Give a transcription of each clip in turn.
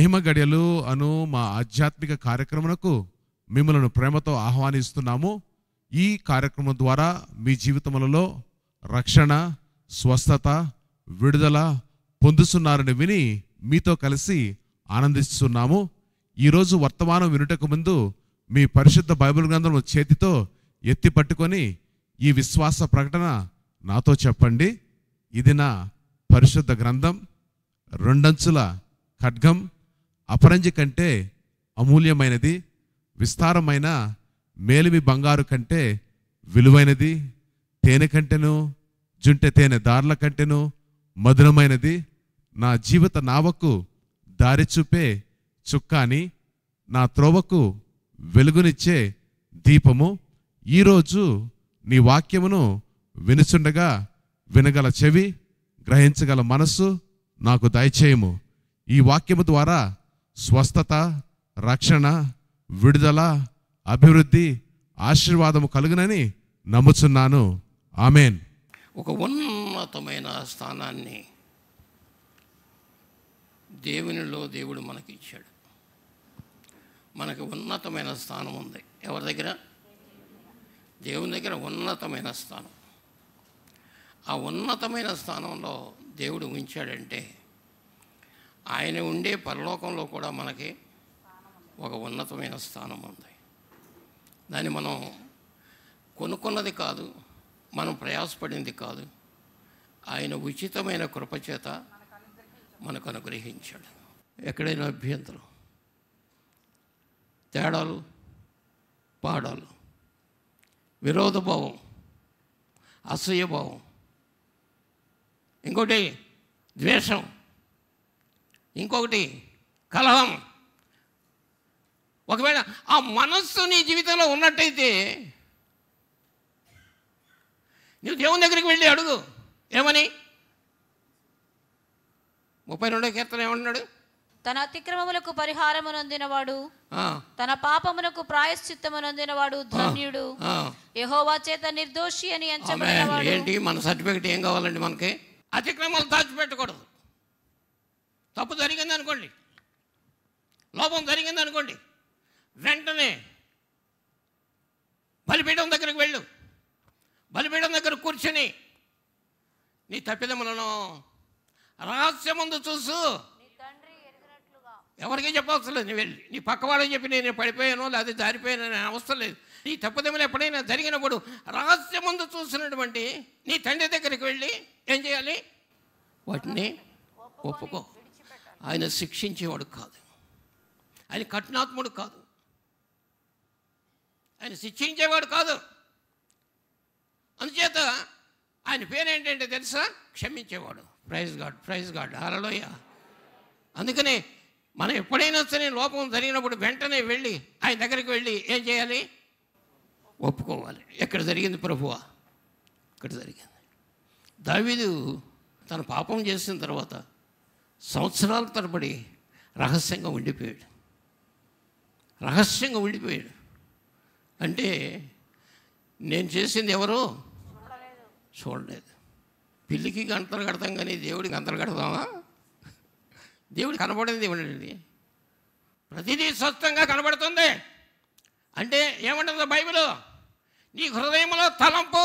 మహిమ గడియలు అను మా ఆధ్యాత్మిక కార్యక్రమమునకు మిమ్మల్ని ప్రేమతో ఆహ్వానిస్తున్నాము ఈ కార్యక్రమం ద్వారా మీ జీవితములలో రక్షణ స్వస్థత విడుదల పొందుతున్నారని విని మీతో కలిసి ఆనందిస్తున్నాము ఈరోజు వర్తమానం వినుటకు ముందు మీ పరిశుద్ధ బైబిల్ గ్రంథం చేతితో ఎత్తి పట్టుకొని ఈ విశ్వాస ప్రకటన నాతో చెప్పండి ఇది నా పరిశుద్ధ గ్రంథం రెండంచుల ఖడ్గం అపరంజి కంటే అమూల్యమైనది విస్తారమైన మేలిమి బంగారు కంటే విలువైనది తేనె కంటెను జుంటె తేనె దారుల కంటెను మధురమైనది నా జీవిత నావకు దారి చూపే చుక్కాని నా త్రోవకు వెలుగునిచ్చే దీపము ఈరోజు నీ వాక్యమును వినుచుండగా వినగల చెవి గ్రహించగల మనస్సు నాకు దయచేయము ఈ వాక్యము ద్వారా స్వస్థత రక్షణ విడుదల అభివృద్ధి ఆశీర్వాదము కలుగునని నమ్ముచున్నాను ఆమెన్ ఒక ఉన్నతమైన స్థానాన్ని దేవునిలో దేవుడు మనకిచ్చాడు మనకు ఉన్నతమైన స్థానం ఉంది ఎవరి దగ్గర దేవుని దగ్గర ఉన్నతమైన స్థానం ఆ ఉన్నతమైన స్థానంలో దేవుడు ఉంచాడంటే ఆయన ఉండే పరలోకంలో కూడా మనకి ఒక ఉన్నతమైన స్థానం ఉంది దాన్ని మనం కొనుక్కున్నది కాదు మనం ప్రయాసపడింది కాదు ఆయన ఉచితమైన కృపచేత మనకు అనుగ్రహించాడు ఎక్కడైనా అభ్యంతరం తేడాలు పాడాలు విరోధభావం అసూయభావం ఇంకోటి ద్వేషం ఇంకొకటి కలహం ఒకవేళ ఆ మనస్సు నీ జీవితంలో ఉన్నట్టయితే నువ్వు దేవుని దగ్గరికి వెళ్ళి అడుగు ఏమని ముప్పై రెండో కీర్తన ఏమన్నాడు తన అతిక్రమములకు పరిహారమునందినవాడు ఆ, తన పాపమునకు ప్రాయశ్చిత్తమునందినవాడు ధన్యుడు ఆ. యెహోవా చేత నిర్దోషి అని ఆమె ఎంచబడినవాడు ఏంటి మన సర్టిఫికెట్ ఏం కావాలండి మనకి అతిక్రమాలు దాచిపెట్టకూడదు తప్పు జరిగింది అనుకోండి లోపం జరిగింది అనుకోండి వెంటనే బలిపీఠం దగ్గరికి వెళ్ళు బలిపీఠం దగ్గర కూర్చొని నీ తప్పిదములను రహస్యం ముందు చూసు ఎవరికి చెప్పవసరం లేదు నీ వెళ్ళి నీ పక్క వాళ్ళకి చెప్పి నేను పడిపోయాను లేదా జారిపోయాను అనే అవసరం లేదు నీ తప్పుదములు ఎప్పుడైనా జరిగినప్పుడు రహస్యం ముందు చూసినటువంటి నీ తండ్రి దగ్గరికి వెళ్ళి ఏం చేయాలి వాటిని ఒప్పుకో ఆయన శిక్షించేవాడు కాదు ఆయన కఠినాత్ముడు కాదు ఆయన శిక్షించేవాడు కాదు అందుచేత ఆయన పేరు ఏంటంటే తెలుసా క్షమించేవాడు ప్రైజ్ గాడ్ ప్రైజ్ గాడ్ హరలోయ అందుకనే మనం ఎప్పుడైనా సరే లోపం జరిగినప్పుడు వెంటనే వెళ్ళి ఆయన దగ్గరికి వెళ్ళి ఏం చేయాలి ఒప్పుకోవాలి ఎక్కడ జరిగింది ప్రభువా ఇక్కడ జరిగింది దావీదు తన పాపం చేసిన తర్వాత సంవత్సరాల తరబడి రహస్యంగా ఉండిపోయాడు రహస్యంగా ఉండిపోయాడు అంటే నేను చేసింది ఎవరు చూడలేదు పిల్లికి గంటలు కడతాం కానీ దేవుడికి గంటలు కడతామా దేవుడు కనబడింది ఏమండి ప్రతిదీ స్వస్థంగా కనబడుతుంది అంటే ఏమంటుందో బైబిల్ నీ హృదయంలో తలంపు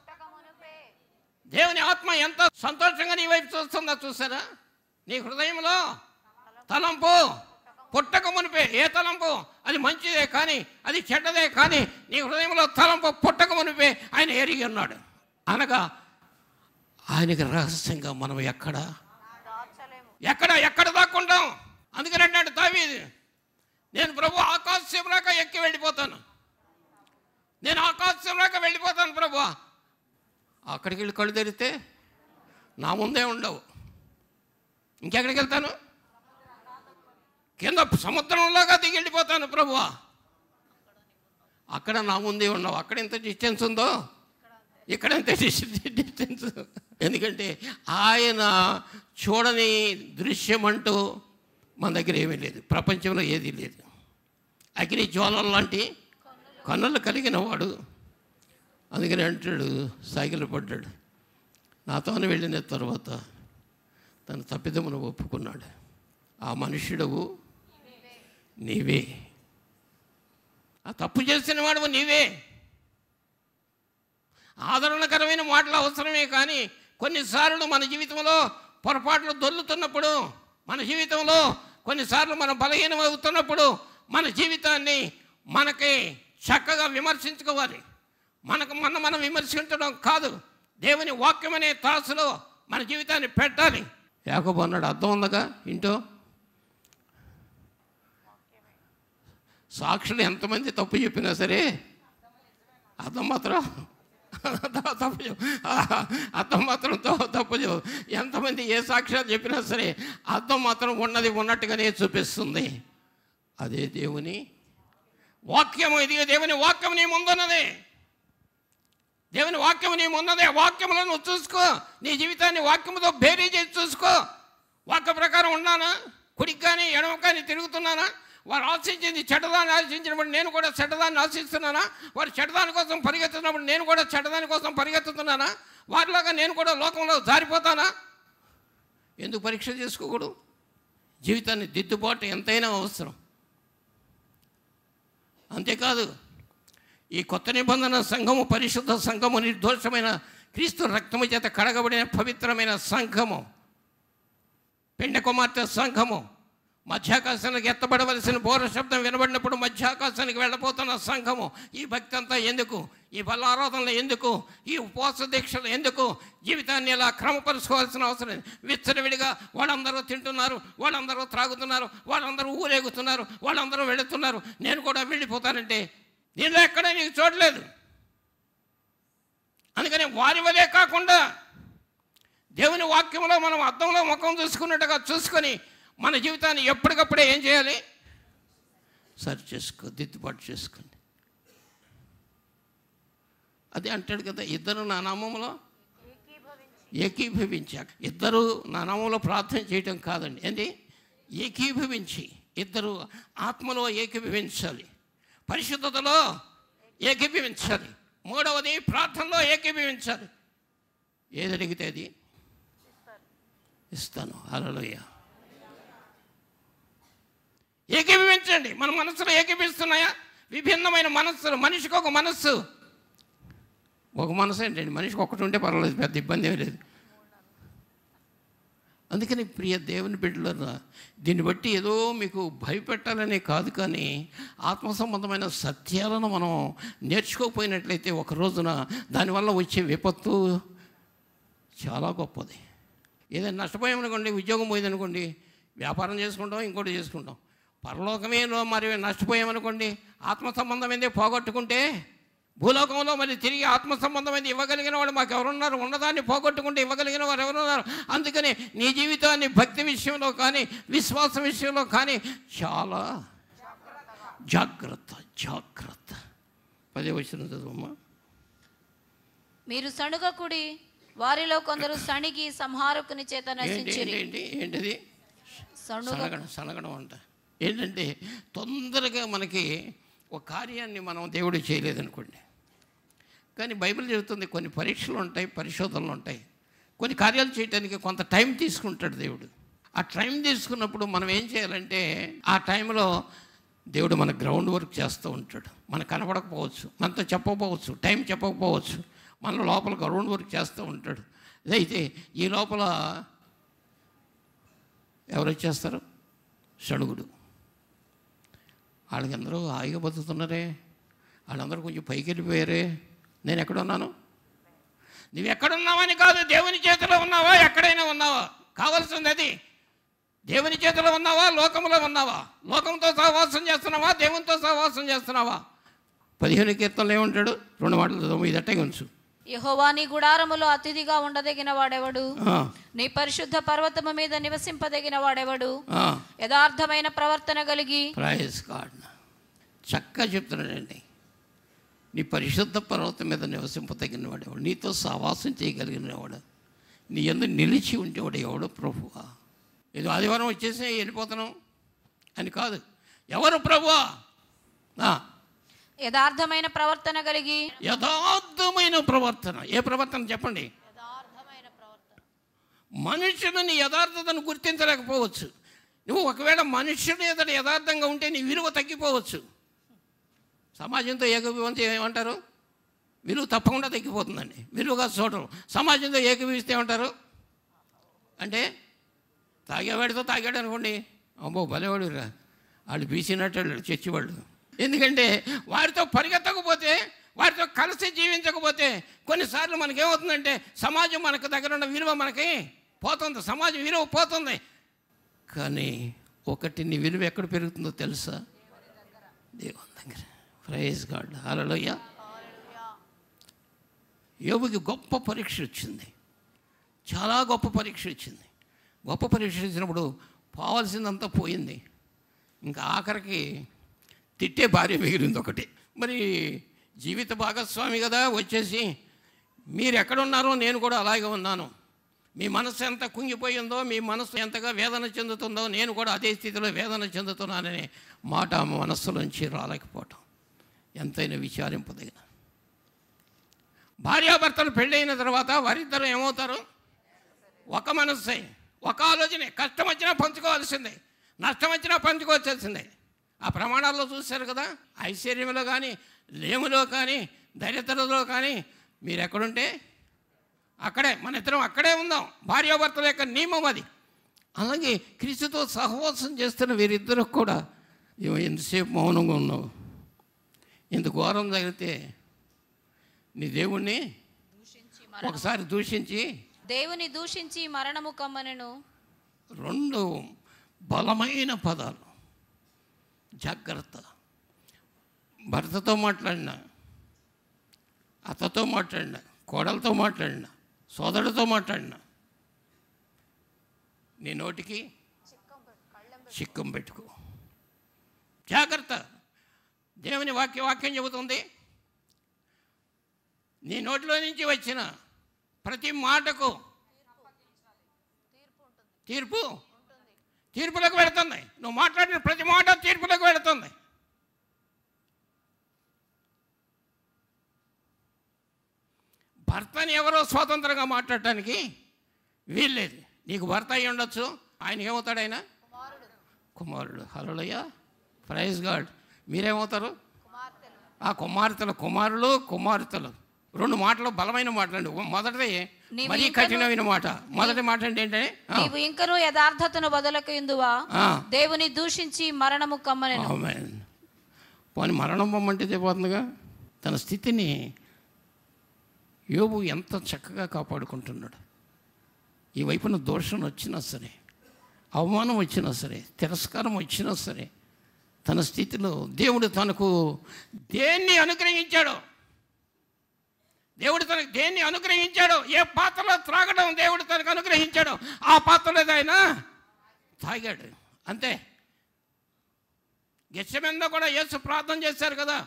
దేవుని ఆత్మ ఎంత సంతోషంగా నీ వైపు చూస్తుందో చూసారా నీ హృదయంలో తలంపు పుట్టక మునిపే ఏ తలంపు అది మంచిదే కానీ అది చెడ్డదే కానీ నీ హృదయంలో తలంపు పుట్టక మునిపే ఆయన ఎరిగి ఉన్నాడు అనగా ఆయనకి రహస్యంగా మనం ఎక్కడ ఎక్కడ ఎక్కడ దాక్కుంటాం అందుకని అన్నాడు దావీదు నేను ప్రభు ఆకాశంలోకి ఎక్కి వెళ్ళిపోతాను నేను ఆకాశంలోకి వెళ్ళిపోతాను ప్రభు అక్కడికి వెళ్ళి కళ్ళు తెరిస్తే నా ముందే ఉండవు ఇంకెక్కడికి వెళ్తాను కింద సముద్రంలోగా దిగి వెళ్ళిపోతాను ప్రభువా అక్కడ నా ముందే ఉండవు అక్కడ ఎంత డిస్టెన్స్ ఉందో ఇక్కడ ఎంత డిస్టెన్స్ ఎందుకంటే ఆయన చూడని దృశ్యం అంటూ మన దగ్గర ఏమీ లేదు ప్రపంచంలో ఏదీ లేదు అగ్ని జ్వాలలు లాంటి కన్నులు కలిగిన వాడు అందుకని అంటాడు సైకిల్ పడ్డాడు నాతోనే వెళ్ళిన తర్వాత తన తప్పిదమును ఒప్పుకున్నాడు ఆ మనుష్యుడు నీవే ఆ తప్పు చేసిన వాడు నీవే ఆదరణకరమైన మాటలు అవసరమే కానీ కొన్నిసార్లు మన జీవితంలో పొరపాట్లు దొల్లుతున్నప్పుడు మన జీవితంలో కొన్నిసార్లు మనం బలహీనం అవుతున్నప్పుడు మన జీవితాన్ని మనకి చక్కగా విమర్శించుకోవాలి మనకు మన మనం విమర్శించడం కాదు దేవుని వాక్యం అనే తాసులో మన జీవితాన్ని పెట్టాలి యాకోబు అన్నాడు అర్థం ఉందగా ఇంటో సాక్షులు ఎంతమంది తప్పు చెప్పినా సరే అర్థం మాత్రం తప్పు చెప్- అర్థం మాత్రం త- తప్పు చెప్. ఎంతమంది ఏ సాక్ష్యాలు చెప్పినా సరే అర్థం మాత్రం ఉన్నది ఉన్నట్టుగానే చూపిస్తుంది అదే దేవుని వాక్యము ఇది దేవుని వాక్యం నీ ముందున్నది దేవుని వాక్యం నీ ముందున్నది ఆ వాక్యములో నువ్వు చూసుకో నీ జీవితాన్ని వాక్యముతో బేరీ చేసి చూసుకో వాక్య ప్రకారం ఉన్నానా కుడికి కానీ ఎడమ కానీ తిరుగుతున్నానా వారు ఆశించింది చెడ్డదాన్ని ఆశించినప్పుడు నేను కూడా చెడ్డదాన్ని ఆశిస్తున్నానా వారు చెడ్డదాని కోసం పరిగెత్తున్నప్పుడు నేను కూడా చెడ్డదాని కోసం పరిగెత్తుతున్నానా వారిలాగా నేను కూడా లోకంలో జారిపోతానా ఎందుకు పరీక్ష చేసుకోకూడదు జీవితాన్ని దిద్దుబాటు ఎంతైనా అవసరం అంతేకాదు ఈ కొత్త నిబంధన సంఘము పరిశుద్ధ సంఘము నిర్దోషమైన క్రీస్తు రక్తము చేత కడగబడిన పవిత్రమైన సంఘము పెండ కుమార్తె సంఘము మధ్యాకాశానికి ఎత్తబడవలసిన బోర శబ్దం వినబడినప్పుడు మధ్యాకాశానికి వెళ్ళబోతున్న సంఘము ఈ భక్తి అంతా ఎందుకు ఈ బలారాధనలు ఎందుకు ఈ ఉపవాస దీక్షలు ఎందుకు జీవితాన్ని ఇలా క్రమపరుచుకోవాల్సిన అవసరం లేదు. విచ్చలవిడిగా వాళ్ళందరూ తింటున్నారు వాళ్ళందరూ త్రాగుతున్నారు వాళ్ళందరూ ఊరేగుతున్నారు వాళ్ళందరూ వెళుతున్నారు నేను కూడా వెళ్ళిపోతానంటే నేను ఎక్కడ నీకు చూడలేదు అందుకని వారి వలే కాకుండా దేవుని వాక్యంలో మనం అద్దంలో ముఖం చూసుకున్నట్టుగా చూసుకొని మన జీవితాన్ని ఎప్పటికప్పుడే ఏం చేయాలి సరి చేసుకో దిద్దుబాటు చేసుకోండి అదే అంటాడు కదా ఇద్దరు నా నామంలో ఏకీభవించాక ఇద్దరు నా నామంలో ప్రార్థన చేయటం కాదండి ఏంటి ఏకీభవించి ఇద్దరు ఆత్మలో ఏకీభవించాలి పరిశుద్ధతలో ఏకీభవించాలి మూడవది ప్రార్థనలో ఏకీభవించాలి ఏది అడిగితే అది ఇస్తాను హల్లెలూయ ఏకీభవించండి మన మనసులో ఏకీభిస్తున్నాయా విభిన్నమైన మనస్సులు మనిషికి ఒక మనస్సు ఒక మనసు ఏంటండి మనిషికి ఒకటి ఉంటే పర్వాలేదు పెద్ద ఇబ్బంది ఏమీ లేదు అందుకని ప్రియ దేవుని బిడ్డలరా దీన్ని బట్టి ఏదో మీకు భయపెట్టాలనే కాదు కానీ ఆత్మ సంబంధమైన సత్యాలను మనం నేర్చుకోకపోయినట్లయితే ఒక రోజున దానివల్ల వచ్చే విపత్తు చాలా గొప్పది ఏదైనా నష్టపోయామనుకోండి ఉద్యోగం పోయిందనుకోండి వ్యాపారం చేసుకుంటాం ఇంకోటి చేసుకుంటాం పరలోకమే మరి నష్టపోయామనుకోండి ఆత్మ సంబంధమైందే పోగొట్టుకుంటే భూలోకంలో మరి తిరిగి ఆత్మ సంబంధమైంది ఇవ్వగలిగిన వాడు మాకు ఎవరున్నారు ఉన్నదాన్ని పోగొట్టుకుంటే ఇవ్వగలిగిన వారు ఎవరున్నారు అందుకని నీ జీవితాన్ని భక్తి విషయంలో కానీ విశ్వాస విషయంలో కానీ చాలా జాగ్రత్త జాగ్రత్త పదే వచ్చిన చదువమ్మా మీరు సణుగకుడి వారిలో కొందరు సణిగి సంహారకుని చేత ఏంటి నశించిరి ఏంటి ఏంటి ఏంటిది సణుగ సనగడం సనగడం అంట ఏంటంటే తొందరగా మనకి ఒక కార్యాన్ని మనం దేవుడు చేయలేదనుకోండి కానీ బైబిల్ చెబుతుంది కొన్ని పరీక్షలు ఉంటాయి పరిశోధనలు ఉంటాయి కొన్ని కార్యాలు చేయడానికి కొంత టైం తీసుకుంటాడు దేవుడు ఆ టైం తీసుకున్నప్పుడు మనం ఏం చేయాలంటే ఆ టైంలో దేవుడు మన గ్రౌండ్ వర్క్ చేస్తూ ఉంటాడు మనకు కనపడకపోవచ్చు మనతో చెప్పకపోవచ్చు టైం చెప్పకపోవచ్చు మన లోపల గ్రౌండ్ వర్క్ చేస్తూ ఉంటాడు అయితే ఈ లోపల ఎవరు వచ్చేస్తారు షణుగుడు వాళ్ళకందరూ హాయిగా బతుకుతున్నారే వాళ్ళందరూ కొంచెం పైకి వెళ్ళిపోయారే నేను ఎక్కడున్నాను నువ్వు ఎక్కడున్నావని కాదు దేవుని చేతిలో ఉన్నావా ఎక్కడైనా ఉన్నావా కావాల్సింది అది దేవుని చేతిలో ఉన్నావా లోకంలో ఉన్నావా లోకంతో సహవాసం చేస్తున్నావా దేవునితో సహవాసం చేస్తున్నావా పదిహేను కీర్తనలు ఏమంటాడు రెండు మాటలు చదువు ఇది అట్టగా ఉంచు యెహోవా నీ గుడారములో అతిథిగా ఉండదగిన వాడెవడు ఆ, నీ పరిశుద్ధ పర్వతము మీద నివసింపదగిన వాడెవడు ఆ, యథార్థమైన ప్రవర్తన కలిగి ప్రైజ్ గాడ్ చక్కగా చెప్తున్నాడండి నీ పరిశుద్ధ పర్వతం మీద నివసింపదగిన వాడు ఎవడు నీతో సహవాసం చేయగలిగిన వాడు నీ ఎందు నిలిచి ఉండేవాడు ఎవడు ప్రభువా ఇది ఆదివారం వచ్చేసి వెళ్ళిపోతున్నాం అని కాదు ఎవరు ప్రభువా ఆ, యథార్థమైన ప్రవర్తన కలిగి యథార్థమైన ప్రవర్తన ఏ ప్రవర్తన చెప్పండి మనుషులు నీ యథార్థతను గుర్తించలేకపోవచ్చు నువ్వు ఒకవేళ మనుష్యుడు ఎదుట యథార్థంగా ఉంటే నీ విలువ తగ్గిపోవచ్చు సమాజంతో ఏకీభవంతో ఏమంటారు విలువ తప్పకుండా తగ్గిపోతుందండి విలువగా చూడరు సమాజంతో ఏకీభవిస్తే ఏమంటారు అంటే తాగేవాడితో తాగాడు అనుకోండి అమ్మో భలేవాడు రా వాళ్ళు బీసినట్టు చచ్చివాళ్ళు ఎందుకంటే వారితో పరిగెత్తకపోతే వారితో కలిసి జీవించకపోతే కొన్నిసార్లు మనకేమవుతుందంటే సమాజం మనకు దగ్గర ఉన్న విలువ మనకి పోతుంది సమాజం విలువ పోతుంది కానీ ఒకటి నీ విలువ ఎక్కడ పెరుగుతుందో తెలుసా దేవుని దగ్గర ప్రైజ్ గాడ్ హలోయ యోబుకి గొప్ప పరీక్ష వచ్చింది చాలా గొప్ప పరీక్ష వచ్చింది గొప్ప పరీక్ష ఇచ్చినప్పుడు పోవాల్సిందంతా పోయింది ఇంకా ఆఖరికి తిట్టే భార్య మిగిలింది ఒకటి మరి జీవిత భాగస్వామి కదా వచ్చేసి మీరు ఎక్కడున్నారో నేను కూడా అలాగే ఉన్నాను మీ మనసు ఎంత కుంగిపోయిందో మీ మనసు ఎంతగా వేదన చెందుతుందో నేను కూడా అదే స్థితిలో వేదన చెందుతున్నాననే మాట ఆమె మనస్సులోంచి రాలేకపోవటం ఎంతైనా విచారింపదగిన భార్యాభర్తలు పెళ్ళైన తర్వాత వారిద్దరు ఏమవుతారు ఒక మనస్సే ఒక ఆలోచనే కష్టం వచ్చినా పంచుకోవాల్సిందే నష్టం వచ్చినా పంచుకోవాల్సిందే ఆ ప్రమాణాల్లో చూశారు కదా ఐశ్వర్యంలో కానీ లేములో కానీ దరిద్రలో కానీ మీరు ఎక్కడుంటే అక్కడే మన ఇద్దరం అక్కడే ఉందాం భార్యాభర్తల యొక్క నియమం అది అలాగే క్రీస్తుతో సహవాసం చేస్తున్న వీరిద్దరు కూడా ఇవి ఎంతసేపు మౌనంగా ఉన్నావు ఇంత ఘోరం జరిగితే నీ దేవుణ్ణి ఒకసారి దూషించి దేవుని దూషించి మరణము కమ్మనెను రెండు బలమైన పదాలు జాగ్రత్త భర్తతో మాట్లాడిన అత్తతో మాట్లాడిన కోడలతో మాట్లాడిన సోదరుడితో మాట్లాడిన నీ నోటికి చిక్కం పెట్టుకో జాగ్రత్త దేవుని వాక్య వాక్యం చెబుతుంది నీ నోటిలో నుంచి వచ్చిన ప్రతి మాటకు తీర్పు తీర్పులకు వెళుతుంది నువ్వు మాట్లాడిన ప్రతి మాట తీర్పులకు వెళుతుంది భర్తని ఎవరో స్వతంత్రంగా మాట్లాడటానికి వీల్లేదు నీకు భర్త అయి ఉండొచ్చు ఆయన ఏమవుతాడు ఆయన కుమారుడు హలోయ ప్రైజ్ గాడ్ మీరేమవుతారు ఆ కుమార్తెలు కుమారులు కుమార్తెలు రెండు మాటలు బలమైన మాటలండి మొదటిది నీవు మరీ ఇంకను- కఠినమైన మాట మొదటి మాట అంటే ఏంటంటే ఆ, నీవు ఇంకను యథార్థతను బదులకు ఇందువా ఆ. దేవుని దూషించి మరణము కమ్మనెను ఆమేన్. పోనీ మరణం పొమ్మంటే పోతుందిగా తన స్థితిని యోబు ఎంత చక్కగా కాపాడుకుంటున్నాడు ఈ వైపున దోషం వచ్చినా సరే అవమానం వచ్చినా సరే తిరస్కారం వచ్చినా సరే తన స్థితిలో దేవుడు తనకు దేన్ని అనుగ్రహించాడో దేవుడు తనకు దేన్ని అనుగ్రహించాడో ఏ పాత్రలో త్రాగడం దేవుడు తనకు అనుగ్రహించాడో ఆ పాత్రలో ఆయన తాగాడు అంతే గెచ్చమెందో కూడా యేసు ప్రార్థన చేశారు కదా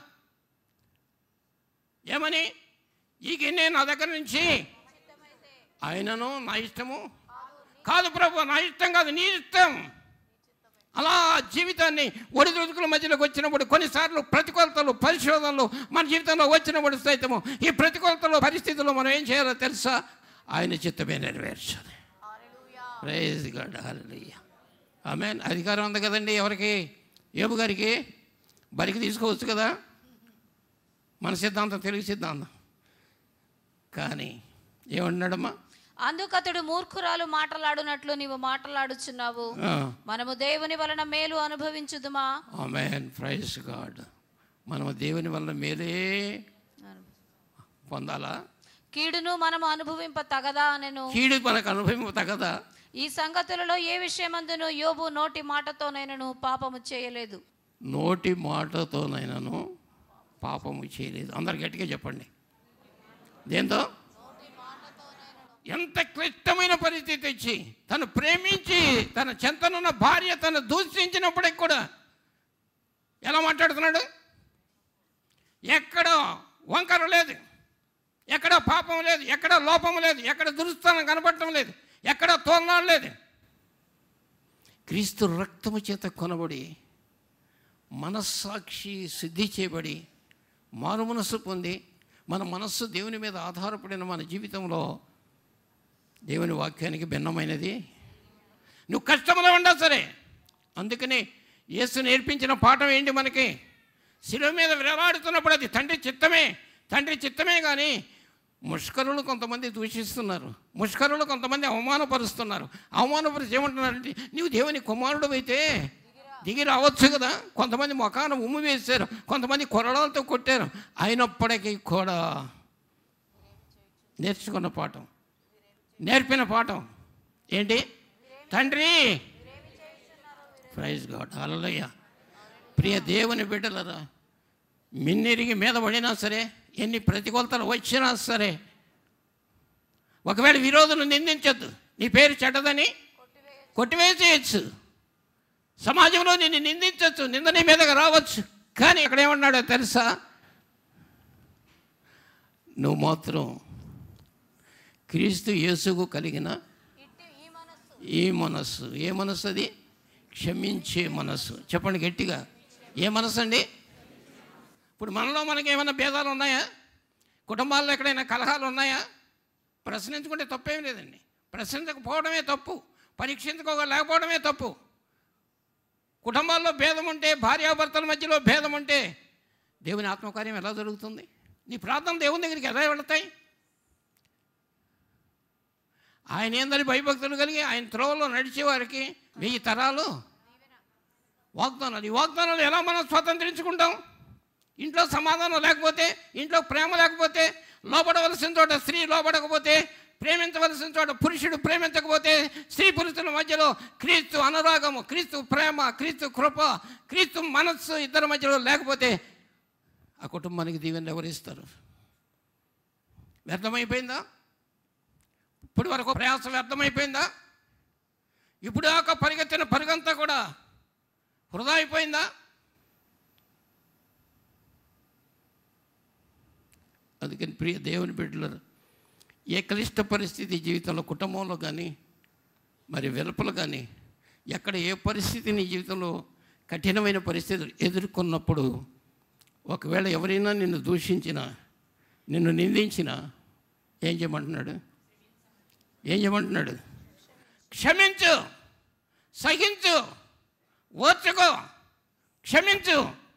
ఏమని ఈ గిన్నె నా దగ్గర నుంచి ఆయనను నా ఇష్టము కాదు ప్రభు నా ఇష్టం కాదు నీ ఇష్టం అలా జీవితాన్ని ఒడిదుడుకుల మధ్యలోకి వచ్చినప్పుడు కొన్నిసార్లు ప్రతికూలతలు పరిశోధనలు మన జీవితంలో వచ్చినప్పుడు సైతము ఈ ప్రతికూలతలు పరిస్థితుల్లో మనం ఏం చేయాలో తెలుసా ఆయన చిత్తమే నెరవేర్చాలి ప్రైజ్ గాడ్ హల్లెలూయా ఆమెన్ అధికారం ఉంది కదండి ఎవరికి ఏబు గారికి బరికి తీసుకోవచ్చు కదా మన సిద్ధాంతం తెలుగు సిద్ధాంతం కానీ ఏమన్నాడమ్మా అందుకతడు మూర్ఖురాలు మాటలాడునట్లు నీవు మాటలాడుచున్నావు మనము దేవుని వలన మేలు అనుభవించుదుమా ఆమెన్ ప్రైజ్ గాడ్ మనం దేవుని వల్ల మేలే పొందాలా కీడును మనము అనుభవింప తగదా అనెను కీడు మనకు అనుభవం తగదా ఈ సంగతులలో ఏ విషయమందును యోబు నోటి మాటతోనైనను పాపము చేయలేదు నోటి మాటతోనైనాను పాపము చేయలేదు అందరు గట్టిగా చెప్పండి దేంతో ఎంత క్లిష్టమైన పరిస్థితి ఇచ్చి తను ప్రేమించి తన చెంతనున్న భార్య తను దూషించినప్పటికి కూడా ఎలా మాట్లాడుతున్నాడు ఎక్కడ వంకర లేదు ఎక్కడ పాపం లేదు ఎక్కడ లోపం లేదు ఎక్కడ దురుస్థానం కనపడటం లేదు ఎక్కడ తోలనాడు లేదు క్రీస్తు రక్తము చేత కొనబడి మనస్సాక్షి శుద్ధి చేయబడి మారు మనస్సు పొంది మన మనస్సు దేవుని మీద ఆధారపడిన మన జీవితంలో దేవుని వాక్యానికి భిన్నమైనది నువ్వు కష్టంలో ఉన్నా సరే అందుకని యేసు నేర్పించిన పాఠం ఏంటి మనకి శిలువ మీద వేలాడుతున్నప్పుడు అది తండ్రి చిత్తమే తండ్రి చిత్తమే కానీ ముష్కరులు కొంతమంది దూషిస్తున్నారు ముష్కరులు కొంతమంది అవమానపరుస్తున్నారు అవమానపరిచి ఏమంటున్నారంటే నీవు దేవుని కుమారుడు అయితే దిగి రావచ్చు కదా కొంతమంది మొఖాన ఉమ్ము వేశారు కొంతమంది కొరడాలతో కొట్టారు అయినప్పటికీ కూడా నేర్చుకున్న పాఠం నేర్పిన పాఠం ఏంటి తండ్రి ప్రైజ్ గాడ్ అలలయ్య ప్రియ దేవుని బిడ్డలరా మిన్నెరిగి మీద పడినా సరే ఎన్ని ప్రతికూలతలు వచ్చినా సరే ఒకవేళ విరోధులు నిందించొద్దు నీ పేరు చెడ్డదని కొట్టివేసేయచ్చు సమాజంలో నిన్ను నిందించవచ్చు నింద నీ మీదగా రావచ్చు కానీ ఇక్కడ ఏమన్నాడో తెలుసా నువ్వు మాత్రం క్రీస్తు యేసుకు కలిగిన ఈ మనస్సు ఏ మనస్సు అది క్షమించే మనస్సు చెప్పండి గట్టిగా ఏ మనస్సు అండి ఇప్పుడు మనలో మనకి ఏమైనా భేదాలు ఉన్నాయా కుటుంబాల్లో ఎక్కడైనా కలహాలు ఉన్నాయా ప్రశ్నించుకుంటే తప్పేం లేదండి ప్రశ్నించకపోవడమే తప్పు పరీక్షించుకోలేకపోవడమే తప్పు కుటుంబాల్లో భేదం ఉంటే భార్యాభర్తల మధ్యలో భేదం ఉంటే దేవుని ఆత్మకార్యం ఎలా జరుగుతుంది నీ ప్రార్థన దేవుని దగ్గరికి ఎలా వెళతాయి ఆయన ఏందని భయభక్తులు కలిగి ఆయన త్రోవలో నడిచే వారికి వెయ్యి తరాలు వాగ్దానాలు ఈ వాగ్దానాలు ఎలా మనం స్వతంత్రించుకుంటాం ఇంట్లో సమాధానం లేకపోతే ఇంట్లో ప్రేమ లేకపోతే లోపడవలసిన చోట స్త్రీ లోపడకపోతే ప్రేమించవలసిన చోట పురుషుడు ప్రేమించకపోతే స్త్రీ పురుషుల మధ్యలో క్రీస్తు అనురాగము క్రీస్తు ప్రేమ క్రీస్తు కృప క్రీస్తు మనస్సు ఇద్దరి మధ్యలో లేకపోతే ఆ కుటుంబానికి దీవెన ఎవరిస్తారు వ్యర్థమైపోయిందా ఇప్పుడు వరకు ప్రయాసం వ్యర్థమైపోయిందా ఇప్పుడు దాకా పరిగెత్తిన పరుగంతా కూడా వృధా అయిపోయిందా అందుకని ప్రియ దేవుని బిడ్డలు ఏ క్లిష్ట పరిస్థితి జీవితంలో కుటుంబంలో కానీ మరి వెలుపలు కానీ ఎక్కడ ఏ పరిస్థితి నీ జీవితంలో కఠినమైన పరిస్థితులు ఎదుర్కొన్నప్పుడు ఒకవేళ ఎవరైనా నిన్ను దూషించినా నిన్ను నిందించినా ఏం చేయమంటున్నాడు ఏం చేయమంటున్నాడు క్షమించు సహించు ఓర్చుకో క్షమించు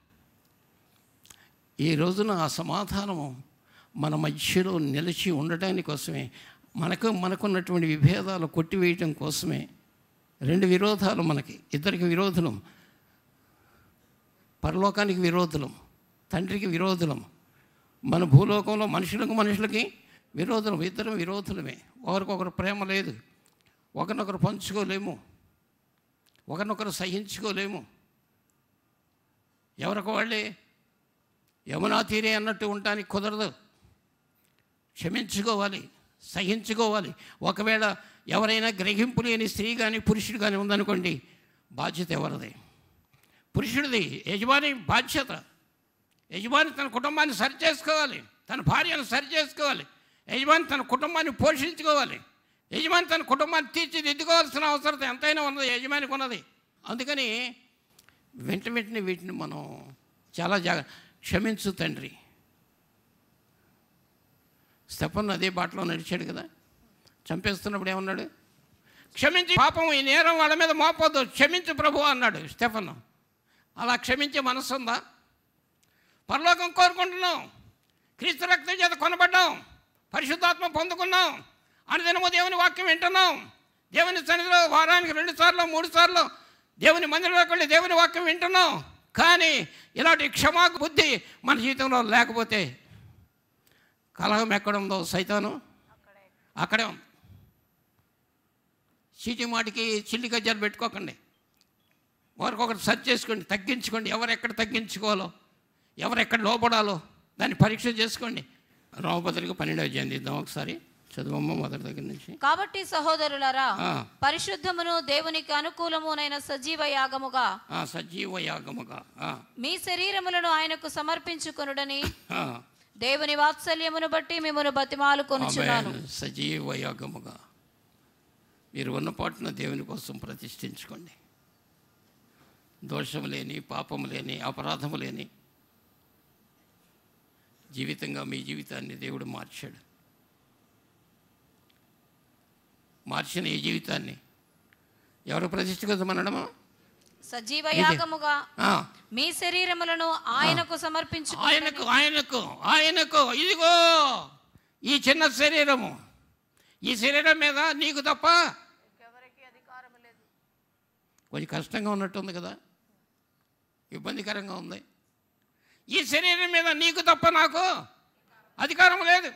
ఈ రోజున ఆ సమాధానము మన మధ్యలో నిలిచి ఉండటానికి కోసమే మనకు మనకున్నటువంటి విభేదాలు కొట్టివేయటం కోసమే రెండు విరోధాలు మనకి ఇద్దరికి విరోధులం పరలోకానికి విరోధులం తండ్రికి విరోధులం మన భూలోకంలో మనుషులకు మనుషులకి విరోధులం ఇద్దరం విరోధులమే ఒకరికొకరు ప్రేమ లేదు ఒకరినొకరు పంచుకోలేము ఒకరినొకరు సహించుకోలేము ఎవరికి వాళ్ళే యమునా తీరే అన్నట్టు ఉండటానికి కుదరదు క్షమించుకోవాలి సహించుకోవాలి ఒకవేళ ఎవరైనా గ్రహింపు లేని స్త్రీ కానీ పురుషుడు కానీ ఉందనుకోండి బాధ్యత ఎవరిది పురుషుడిది యజమాని బాధ్యత యజమాని తన కుటుంబాన్ని సరి చేసుకోవాలి తన భార్యను సరి చేసుకోవాలి యజమాని తన కుటుంబాన్ని పోషించుకోవాలి యజమాని తన కుటుంబాన్ని తీర్చిదిద్దుకోవాల్సిన అవసరం ఎంతైనా ఉన్నది యజమానికి ఉన్నది అందుకని వెంట వెంటనే వీటిని మనం చాలా జాగ్ర క్షమించు తండ్రి స్టెఫన్ అదే బాటలో నడిచాడు కదా చంపేస్తున్నప్పుడు ఏమన్నాడు క్షమించి పాపం ఈ నేరం వాళ్ళ మీద మోపొద్దు క్షమించు ప్రభు అన్నాడు స్టెఫన్ అలా క్షమించే మనసు ఉందా పరలోకం కోరుకుంటున్నాం క్రీస్తు రక్తం చేత కొనబడ్డాం పరిశుద్ధాత్మ పొందుకున్నాం అనుదినము దేవుని వాక్యం వింటున్నాం దేవుని సన్నిధిలో వారానికి రెండు సార్లు మూడు సార్లు దేవుని మందిరంలోకి వెళ్ళి దేవుని వాక్యం వింటున్నాం కానీ ఇలాంటి క్షమా బుద్ధి మన జీవితంలో లేకపోతే కలహం ఎక్కడ ఉందో సైతాను అక్కడే ఉంది చీటి మాటికి చిల్లి గజ్జాలు పెట్టుకోకండి ఒకరికొకరు సర్చ్ చేసుకోండి తగ్గించుకోండి ఎవరెక్కడ తగ్గించుకోవాలో ఎవరెక్కడ లోపడాలో దాన్ని పరీక్ష చేసుకోండి రోమపత్రిక పన్నెండవ అధ్యాయం ఇద్దాం ఒకసారి చదువమ్మ మొదటి దగ్గర నుంచి కాబట్టి సహోదరులారా ఆ. పరిశుద్ధమును దేవునికి అనుకూలమునైన సజీవ యాగముగా ఆ, సజీవ యాగముగా ఆ, మీ శరీరములను ఆయనకు సమర్పించుకొనుడని ఆ. దేవుని వాత్సల్యమును బట్టి మిమ్మను బతిమాలు కొనుచున్నాను ఆమేన్. సజీవ యాగముగా మీరు ఉన్న పాటున దేవుని కోసం ప్రతిష్ఠించుకోండి దోషము లేని పాపము లేని అపరాధము లేని జీవితంగా మీ జీవితాన్ని దేవుడు మార్చాడు మార్చిన ఈ జీవితాన్ని ఎవరు ప్రతిష్ఠించమనడమా సజీవ యాగముగా ఆ, మీ శరీరములను ఆయనకు సమర్పించు ఆయనకు ఆయనకు ఆయనకు ఇదిగో ఈ చిన్న శరీరము ఈ శరీరం మీద నీకు తప్ప కొంచెం కష్టంగా ఉన్నట్టుంది కదా ఇబ్బందికరంగా ఉంది ఈ శరీరం మీద నీకు తప్ప నాకు అధికారం లేదు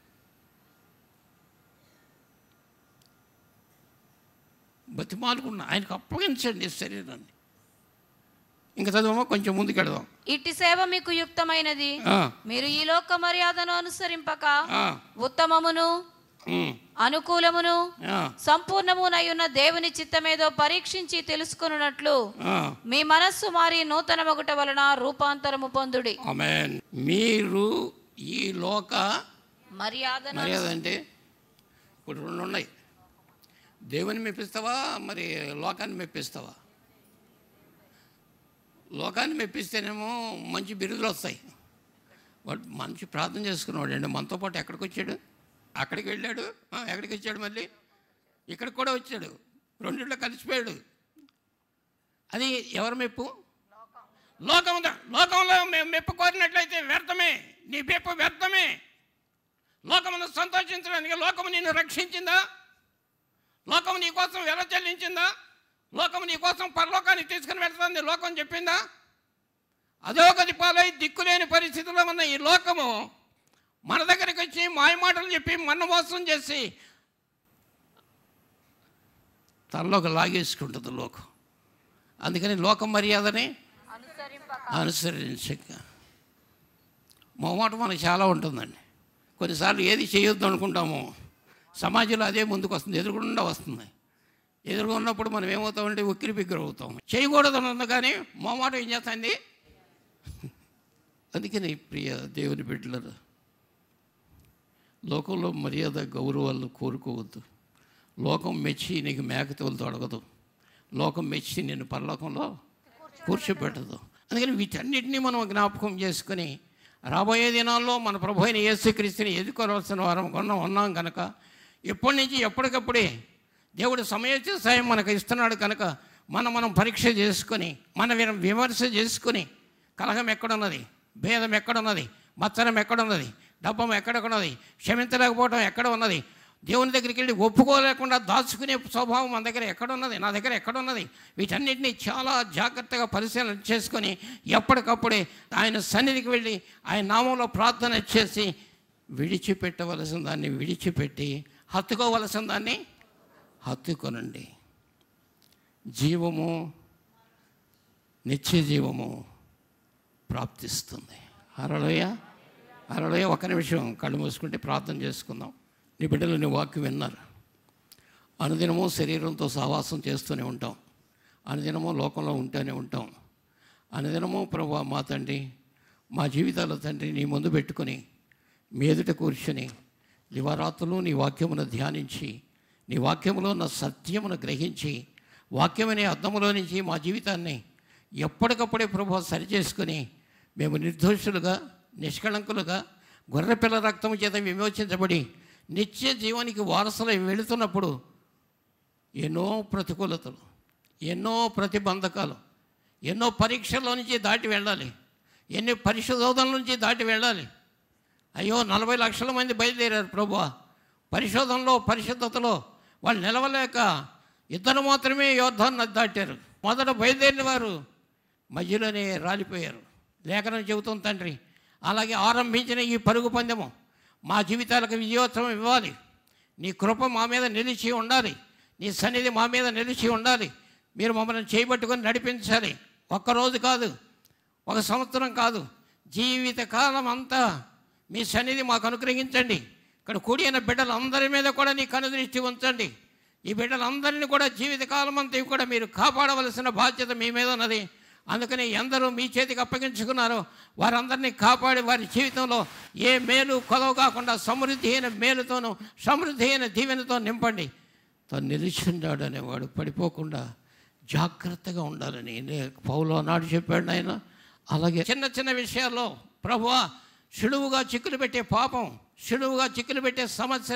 బతిమాలుకున్నా ఆయనకు అప్పగించండి ఈ శరీరాన్ని ఇంకా చదువు కొంచెం ముందుకెడదాం ఇట్టి సేవ మీకు యుక్తమైనది ఆ, మీరు ఈ లోక మర్యాదను అనుసరింపక ఆ, ఉత్తమమును ఉమ్, అనుకూలమును ఆ, సంపూర్ణమునయున్న దేవుని చిత్తమేదో పరీక్షించి తెలుసుకున్నట్లు ఆ. మీ మనస్సు మారి నూతన మొగుట వలన రూపాంతరము పొందుడి ఆమేన్ మీరు ఈ లోక మర్యాదను మర్యాద అంటే ఇప్పుడు రెండు ఉన్నాయి దేవుని మెప్పిస్తావా మరి లోకాన్ని మెప్పిస్తావా లోకాన్ని మెప్పిస్తేనేమో మంచి బిరుదులు వస్తాయి వాడు మంచి ప్రార్థన చేసుకున్నాడు అండి మనతో పాటు ఎక్కడికి వచ్చాడు అక్కడికి వెళ్ళాడు ఆ, ఎక్కడికి వచ్చాడు మళ్ళీ ఇక్కడికి కూడా వచ్చాడు రెండిట్లో కలిసిపోయాడు అది ఎవరి మెప్పు లోకం లోకంలో మేము మెప్పు కోరినట్లయితే వ్యర్థమే నీ మెప్పు వ్యర్థమే లోకమును సంతోషించడానికి లోకము నిన్ను రక్షించిందా లోకము నీ కోసం వెల చెల్లించిందా లోకము నీ కోసం పరలోకానికి తీసుకుని వెళ్తుంది లోకం చెప్పిందా అధోగతి పాలై దిక్కులేని పరిస్థితిలో ఉన్న ఈ లోకము మన దగ్గరికి వచ్చి మాయ మాటలు చెప్పి మన మోసం చేసి తనలోకి లాగేసుకుంటుంది లోకం అందుకని లోకం మర్యాదని అనుసరించక మొహమాట మనకు చాలా ఉంటుందండి కొన్నిసార్లు ఏది చేయొద్దు అనుకుంటామో సమాజంలో అదే ముందుకు వస్తుంది ఎదురుగుండా వస్తుంది ఎదురుగా ఉన్నప్పుడు మనం ఏమవుతామంటే ఉక్కిరి బిగ్గిరి అవుతాం చేయకూడదు అని ఉంది కానీ మొహమాట ఏం చేస్తుంది అందుకని ప్రియ దేవుని బిడ్డలు లోకంలో మర్యాద గౌరవాలు కోరుకోవద్దు లోకం మెచ్చి నీకు మేకతోలు తొడగదు లోకం మెచ్చి నేను పరలోకంలో కూర్చోబెట్టదు అందుకని వీటన్నిటినీ మనం జ్ఞాపకం చేసుకుని రాబోయే దినాల్లో మన ప్రభు అయిన యేసుక్రీస్తుని ఎదుర్కోవాల్సిన వారం కొన్న ఉన్నాం కనుక ఎప్పటి నుంచి ఎప్పటికప్పుడే దేవుడు సమయోచిత సాయం మనకు ఇస్తున్నాడు కనుక మనం మనం పరీక్ష చేసుకొని మన వి- విమర్శ చేసుకొని కలహం ఎక్కడున్నది భేదం ఎక్కడున్నది మత్సరం ఎక్కడున్నది డబ్బం ఎక్కడెక్కడున్నది క్షమించలేకపోవడం ఎక్కడ ఉన్నది దేవుని దగ్గరికి వెళ్ళి ఒప్పుకోలేకుండా దాచుకునే స్వభావం మన దగ్గర ఎక్కడున్నది నా దగ్గర ఎక్కడున్నది వీటన్నిటిని చాలా జాగ్రత్తగా పరిశీలన చేసుకొని ఎప్పటికప్పుడే ఆయన సన్నిధికి వెళ్ళి ఆయన నామంలో ప్రార్థన చేసి విడిచిపెట్టవలసిన దాన్ని విడిచిపెట్టి హత్తుకోవలసిన దాన్ని హత్తుకొనండి జీవము నిత్య జీవము ప్రాప్తిస్తుంది అరలోయ అరలోయ ఒక నిమిషం కళ్ళు మూసుకుంటే ప్రార్థన చేసుకుందాం నీ బిడ్డలు నీ వాక్యం విన్నారు అనుదినము శరీరంతో సహవాసం చేస్తూనే ఉంటాం అనుదినము లోకంలో ఉంటూనే ఉంటాం అనుదినము ప్రభు మా తండ్రి మా జీవితాల తండ్రి నీ ముందు పెట్టుకొని మీ ఎదుట కూర్చొని దివారాత్రులు నీ వాక్యమును ధ్యానించి నీ వాక్యములో ఉన్న సత్యమును గ్రహించి వాక్యమనే అర్థములో నుంచి మా జీవితాన్ని ఎప్పటికప్పుడే ప్రభు సరిచేసుకొని మేము నిర్దోషులుగా నిష్కళంకులుగా గొర్రెపిల్ల రక్తము చేత విమోచించబడి నిత్య జీవానికి వారసులై వెళుతున్నప్పుడు ఎన్నో ప్రతికూలతలు ఎన్నో ప్రతిబంధకాలు ఎన్నో పరీక్షల నుంచి దాటి వెళ్ళాలి ఎన్ని పరిశోధనల నుంచి దాటి వెళ్ళాలి అయ్యో నలభై లక్షల మంది బయలుదేరారు ప్రభు పరిశోధనలో పరిశుద్ధతలో వాళ్ళు నిలవలేక ఇద్దరు మాత్రమే యోద్ధాన్ని నది దాటారు మొదట బయలుదేరిన వారు మధ్యలోనే రాలిపోయారు లేఖనం చెబుతుంది తండ్రి అలాగే ఆరంభించిన ఈ పరుగు పందెము మా జీవితాలకు విజయోత్సవం ఇవ్వాలి నీ కృప మా మీద నిలిచి ఉండాలి నీ సన్నిధి మా మీద నిలిచి ఉండాలి మీరు మమ్మల్ని చేయబట్టుకొని నడిపించాలి ఒక్కరోజు కాదు ఒక సంవత్సరం కాదు జీవితకాలం అంతా మీ సన్నిధి మాకు అనుగ్రహించండి ఇక్కడ కూడి అయిన బిడ్డలందరి మీద కూడా నీ కనుదృష్టి ఉంచండి ఈ బిడ్డలందరినీ కూడా జీవితకాలం అంతా కూడా మీరు కాపాడవలసిన బాధ్యత మీ మీద ఉన్నది అందుకని ఎందరూ మీ చేతికి అప్పగించుకున్నారో వారందరినీ కాపాడి వారి జీవితంలో ఏ మేలు కొలవ కాకుండా సమృద్ధి అయిన మేలుతోనూ సమృద్ధి అయిన దీవెనతో నింపండి తను నిలిచిండాడు అనేవాడు పడిపోకుండా జాగ్రత్తగా ఉండాలని నే- పౌలు నాడు చెప్పాడు ఆయన అలాగే చిన్న చిన్న విషయాల్లో ప్రభువా సులువుగా చిక్కులు పెట్టే పాపం సులువుగా చిక్కులు పెట్టే సమస్యలు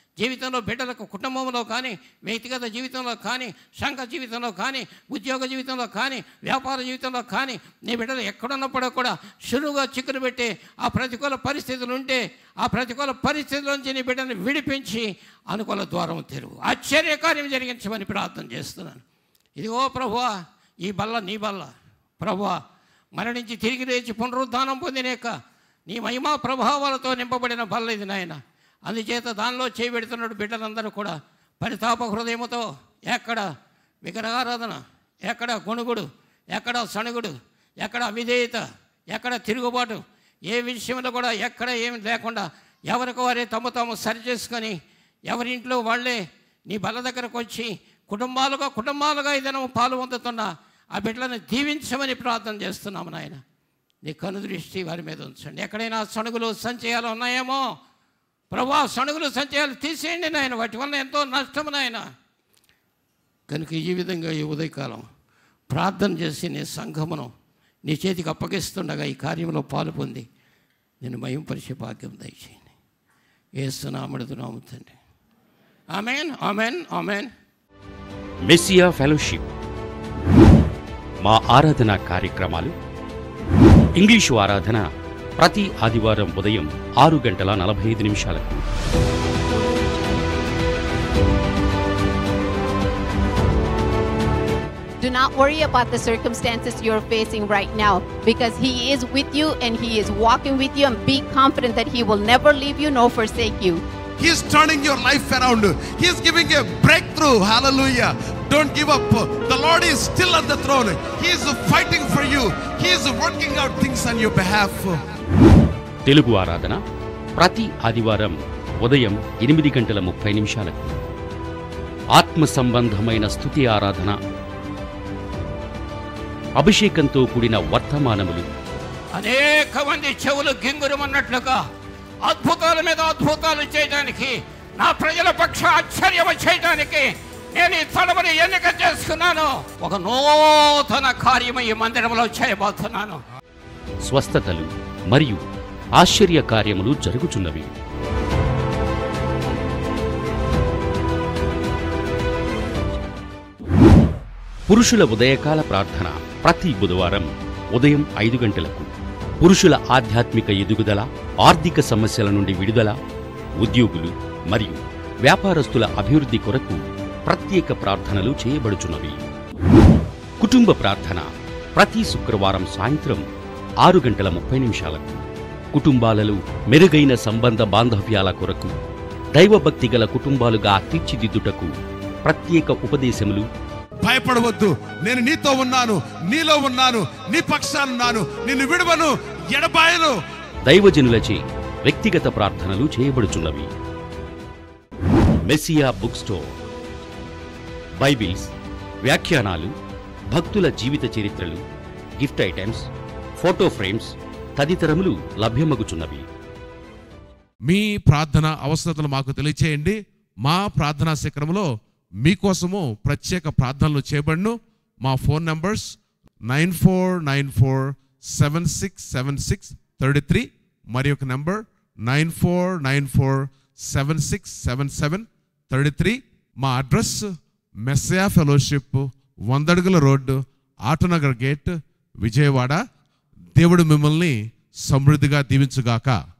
జీవితంలో బిడ్డలకు కుటుంబంలో కానీ వ్యక్తిగత జీవితంలో కానీ సంఘ జీవితంలో కానీ ఉద్యోగ జీవితంలో కానీ వ్యాపార జీవితంలో కానీ నీ బిడ్డలు ఎక్కడున్నప్పుడో కూడా సులువుగా చిక్కులు పెట్టి ఆ ప్రతికూల పరిస్థితులు ఉంటే ఆ ప్రతికూల పరిస్థితుల నుంచి నీ బిడ్డను విడిపించి అనుకూల ద్వారం తెరువు ఆశ్చర్యకార్యం జరిగించమని ప్రార్థన చేస్తున్నాను ఇదిగో ప్రభువా ఈ బల్ల నీ బల్ల ప్రభువా మరణించి తిరిగి లేచి పునరుద్ధానం పొందినేక నీ మహిమా ప్రభావాలతో నింపబడిన బల్ల ఇది నాయన అందుచేత దానిలో చేయబెడుతున్నాడు బిడ్డలందరూ కూడా పరితాప హృదయముతో ఎక్కడ విగ్రహారాధన ఎక్కడ గొణుగుడు ఎక్కడ సణుగుడు ఎక్కడ అవిధేయత ఎక్కడ తిరుగుబాటు ఏ విషయంలో కూడా ఎక్కడ ఏమి లేకుండా ఎవరికి వారే తమ తాము సరి చేసుకొని ఎవరింట్లో వాళ్ళే నీ బల్ల దగ్గరకు వచ్చి కుటుంబాలుగా కుటుంబాలుగా ఏదైనా పాలు పొందుతున్న ఆ బిడ్డలను దీవించమని ప్రార్థన చేస్తున్నాము నాయన నీ కనుదృష్టి వారి మీద ఉంచండి ఎక్కడైనా సణుగులు సంచయాలు ఉన్నాయేమో ప్రభా సణుగులు సంచయాలు తీసేయండి నాయన వాటి వల్ల ఎంతో నష్టము నాయన కనుక ఈ విధంగా ఈ ఉదయకాలం ప్రార్థన చేసి నీ సంఘమును నీ చేతికి అప్పగిస్తుండగా ఈ కార్యంలో పాలు పొంది నేను మయంపరిచే భాగ్యం దయచేయండి ఏసునామడుతున్నాము తండ్రి amen amen amen Messiah Fellowship మా ఆరాధన కార్యక్రమాలు ఇంగ్లీషు ఆరాధన ప్రతి ఆదివారం ఉదయం ఆరు గంటల నలభై ఐదు నిమిషాలకు Do not worry about the circumstances you're facing right now because He is with you and He is walking with you, and be confident that He will never leave you nor forsake you. He's turning your life around. He's giving a breakthrough. Hallelujah. Don't give up. The Lord is still on the throne. He is fighting for you. He is working out things on your behalf. Telugu ఆరాధన ప్రతి ఆదివారం ఉదయం ఎనిమిది గంటల ముప్పై నిమిషాలకు ఆత్మ సంబంధమైన స్థుతి ఆరాధన అభిషేకంతో కూడిన వర్తమానములు అనేక మంది చెవులు గింగురమన్నట్లుగా అద్భుతాల మీద అద్భుతాలు చేయడానికి నా ప్రజల పక్ష ఆశ్చర్యం చేయడానికి నేను ఈ తడమని ఎన్నిక చేసుకున్నాను ఒక నూతన కార్యము ఈ మందిరంలో చేయబోతున్నాను స్వస్థతలు మరియు ఆశ్చర్య కార్యములు జరుగుచున్నవి పురుషుల ఉదయకాల ప్రార్థన ప్రతి బుధవారం ఉదయం ఐదు గంటలకు పురుషుల ఆధ్యాత్మిక ఎదుగుదల ఆర్థిక సమస్యల నుండి విడుదల ఉద్యోగులు మరియు వ్యాపారస్తుల అభివృద్ధి కొరకు ప్రత్యేక ప్రార్థనలు చేయబడుచున్నవి కుటుంబ ప్రార్థన ప్రతి శుక్రవారం సాయంత్రం ఆరు గంటల ముప్పై నిమిషాలకు కుటుంబాలలో మెరుగైన సంబంధ బాంధవ్యాల కొరకు దైవభక్తి గల కుటుంబాలుగా తీర్చిదిద్దుటకు ప్రత్యేక ఉపదేశములు భయపడవద్దు నేను నీతో ఉన్నాను నీలో ఉన్నాను నీ పక్షానున్నాను నిన్ను విడవను ఎడబాయను దైవజనులచే వ్యక్తిగత ప్రార్థనలు చేయబడుచున్నవి మెస్సియా బుక్ స్టోర్ బైబిల్స్ వ్యాఖ్యానాలు భక్తుల జీవిత చరిత్రలు గిఫ్ట్ ఐటెమ్స్ ఫోటో ఫ్రేమ్స్ తదితరములు లభ్యమగుచున్నవి మీ ప్రార్థన అవసరతలు మాకు తెలియచేయండి మా ప్రార్థనా శిఖరంలో మీకోసము ప్రత్యేక ప్రార్థనలు చేయబడును మా phone numbers nine four nine four seven six seven six thirty three మరి ఒక number nine four nine four seven six seven seven thirty three మా అడ్రస్ మెస్సయా ఫెలోషిప్ వందడుగుల రోడ్డు ఆటోనగర్ గేట్ విజయవాడ దేవుడు మిమ్మల్ని సమృద్ధిగా దీవించుగాక